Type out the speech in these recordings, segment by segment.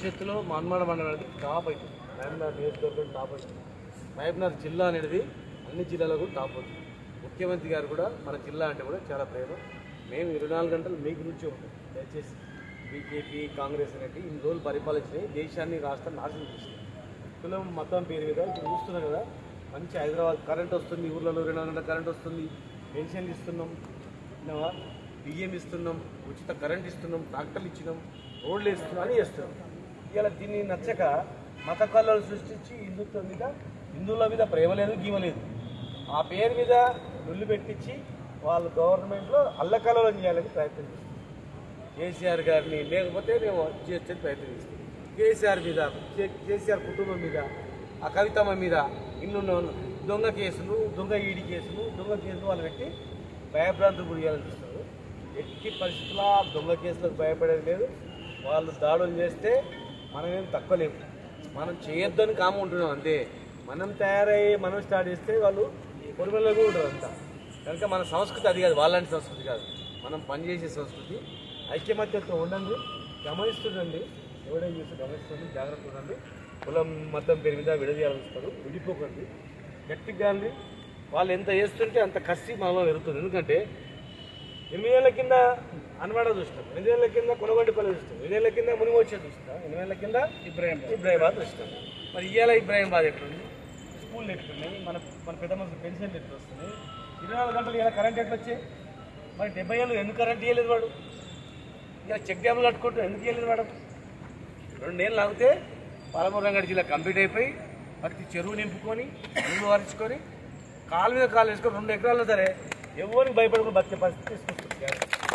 భవిష్యత్తులో మన్మాడ మండలం అనేది టాప్ అవుతుంది మహబూబ్నగర్ నియోజకవర్గం టాప్ అవుతుంది మహబూబ్నగర్ జిల్లా అనేది అన్ని జిల్లాలకు టాప్ అవుతుంది ముఖ్యమంత్రి గారు కూడా మన జిల్లా అంటే కూడా చాలా ప్రేమ మేము ఇరవై నాలుగు గంటలు మీ గురించి ఉంటాం దయచేసి బీజేపీ కాంగ్రెస్ అనేది ఇన్ని రోజులు పరిపాలించినాయి దేశాన్ని రాష్ట్రాన్ని నాశనం చేసినాయి కులం మతం పేరు మీద ఇప్పుడు చూస్తున్నాం కదా మంచి హైదరాబాద్ కరెంట్ వస్తుంది ఊర్లలో రెండు వందల కరెంట్ వస్తుంది పెన్షన్లు ఇస్తున్నాం విన్నావా? బియ్యం ఇస్తున్నాం ఉచిత కరెంట్ ఇస్తున్నాం ట్రాక్టర్లు ఇచ్చినాం రోడ్లు ఇస్తున్నాం అని చేస్తున్నాం ఇలా దీన్ని నచ్చక మత కళలు సృష్టించి హిందుత్వం మీద హిందువుల మీద ప్రేమ లేదు గీమ లేదు ఆ పేరు మీద నుల్లు పెట్టించి వాళ్ళు గవర్నమెంట్లో అల్లకల్లోలం చేయాలని ప్రయత్నం చేస్తారు కేసీఆర్ గారిని లేకపోతే మేము చేసే ప్రయత్నం చేస్తాం కేసీఆర్ మీద కే- కేసీఆర్ కుటుంబం మీద ఆ కవితమ్మ మీద ఇల్లు దొంగ కేసులు దొంగ ఈడి కేసులు దొంగ కేసులు వాళ్ళు పెట్టి భయభ్రాంతులు గురి చేయాలని చూస్తారు ఎట్టి పరిస్థితుల్లో ఆ దొంగ కేసులకు భయపడేది లేదు వాళ్ళు దాడులు చేస్తే మనం ఏం తక్కువ లేము మనం చేయొద్దని కామ ఉంటున్నాం అంతే మనం తయారయ్యి మనం స్టార్ట్ చేస్తే వాళ్ళు పొరుగులో కూడా ఉంటారు అంతా కనుక మన సంస్కృతి అది కాదు వాళ్ళంటి సంస్కృతి కాదు మనం పనిచేసే సంస్కృతి ఐక్యమత్యతో ఉండండి గమనిస్తుండండి ఎవడేం చేస్తే గమనిస్తుంది జాగ్రత్త ఉండండి కులం మతం పేరు మీద విడదీయాలనిస్తారు విడిపోకండి గట్టిగా అండి వాళ్ళు ఎంత చేస్తుంటే అంత కసి మనలో పెరుగుతుంది ఎందుకంటే ఎనిమిదేళ్ల కింద అనవాడ చూస్తాం ఎనిమిదేళ్ల కింద కొనగొండిపల్లి చూస్తాం ఎనిమిదేళ్ల కింద మునిమోచే చూస్తాం ఎనిమిదేళ్ల కింద ఇబ్రాహిం ఇబ్రాహిమాబాద్ చూస్తాం మరి ఇవాళ ఇబ్రాహింబాద్ ఎట్లుంది స్కూల్ ఎట్లున్నాయి మన మన పెద్ద మనుషులు పెన్షన్లు ఎట్లా వస్తున్నాయి ఇరవై నాలుగు గంటలు ఇలా కరెంట్ ఎట్లా వచ్చాయి మరి డెబ్బై ఏళ్ళు ఎందుకు కరెంట్ ఇవ్వలేదు వాడు ఇలా చెక్ డ్యాములు కట్టుకుంటూ ఎందుకు ఇవ్వలేదు వాడు రెండేళ్ళు ఆగితే పాలమూరు రంగారెడ్డి జిల్లా కంప్లీట్ అయిపోయి ప్రతి చెరువు నింపుకొని నీళ్ళు వారించుకొని కాలు మీద కాలు వేసుకొని రెండు ఎకరాల్లో సరే ఎవరికి భయపడకుండా బతికే పరిస్థితి తీసుకొస్తుంది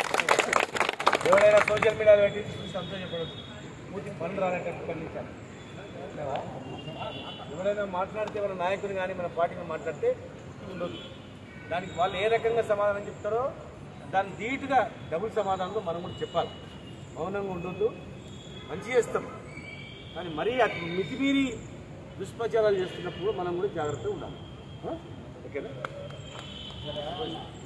ఎవరైనా సోషల్ మీడియాలో పెట్టి చూసి సంతోషపడదు పూర్తి పనులు రానట్టు స్పందించాలి చూసావా? ఎవరైనా మాట్లాడితే మన నాయకుని కానీ మన పార్టీని మాట్లాడితే ఉండదు దానికి వాళ్ళు ఏ రకంగా సమాధానం చెప్తారో దాన్ని ధీటుగా డబుల్ సమాధానంలో మనం కూడా చెప్పాలి మౌనంగా ఉండొద్దు మంచి చేస్తాం కానీ మరీ అతి మితిమీరి దుష్ప్రచారాలు చేస్తున్నప్పుడు మనం కూడా జాగ్రత్తగా ఉండాలి ఆ? ఓకేనా